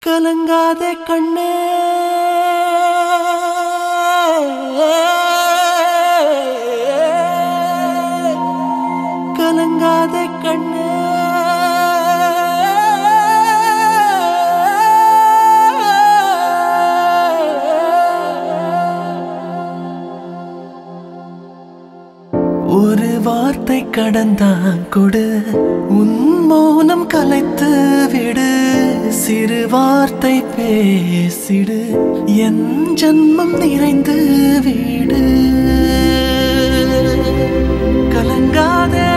கலங்காதே கண்ணே கலங்காதே கண்ணே ஒரு வார்த்தை கடந்தான் கொடு உன் மௌனம் கலைத்து விடு சிறு வார்த்தை பேசிடு என் ஜன்மம் நிறைந்து விடு கலங்காதே